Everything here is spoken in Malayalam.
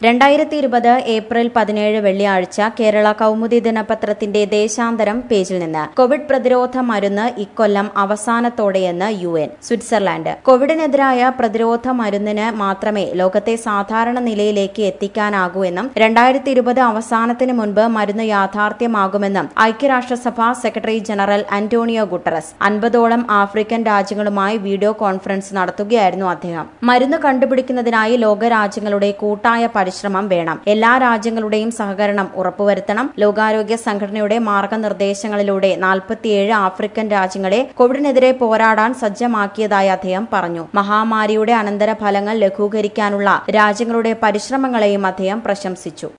രണ്ടായിരത്തി ഇരുപത് ഏപ്രിൽ പതിനേഴ് വെള്ളിയാഴ്ച കേരള കൗമുദി ദിനപത്രത്തിന്റെ ദേശാന്തരം പേജിൽ നിന്ന് കോവിഡ് പ്രതിരോധ മരുന്ന് ഇക്കൊല്ലം അവസാനത്തോടെയെന്ന് യു എൻ സ്വിറ്റ്സർലാൻഡ് കോവിഡിനെതിരായ പ്രതിരോധ മരുന്നിന് മാത്രമേ ലോകത്തെ സാധാരണ നിലയിലേക്ക് എത്തിക്കാനാകൂ എന്നും രണ്ടായിരത്തി ഇരുപത് അവസാനത്തിന് മുൻപ് മരുന്ന് യാഥാർത്ഥ്യമാകുമെന്നും ഐക്യരാഷ്ട്രസഭ സെക്രട്ടറി ജനറൽ അന്റോണിയോ ഗുട്ടറസ് അൻപതോളം ആഫ്രിക്കൻ രാജ്യങ്ങളുമായി വീഡിയോ കോൺഫറൻസ് നടത്തുകയായിരുന്നു അദ്ദേഹം മരുന്ന് കണ്ടുപിടിക്കുന്നതിനായി ലോകരാജ്യങ്ങളുടെ കൂട്ടായ പരിശ്രമം വേണം എല്ലാ രാജ്യങ്ങളുടെയും സഹകരണം ഉറപ്പുവരുത്തണം ലോകാരോഗ്യ സംഘടനയുടെ മാർഗനിർദ്ദേശങ്ങളിലൂടെ നാൽപ്പത്തിയേഴ് ആഫ്രിക്കൻ രാജ്യങ്ങളെ കോവിഡിനെതിരെ പോരാടാൻ സജ്ജമാക്കിയതായി അദ്ദേഹം പറഞ്ഞു മഹാമാരിയുടെ അനന്തരഫലങ്ങൾ ലഘൂകരിക്കാനുള്ള രാജ്യങ്ങളുടെ പരിശ്രമങ്ങളെയും അദ്ദേഹം പ്രശംസിച്ചു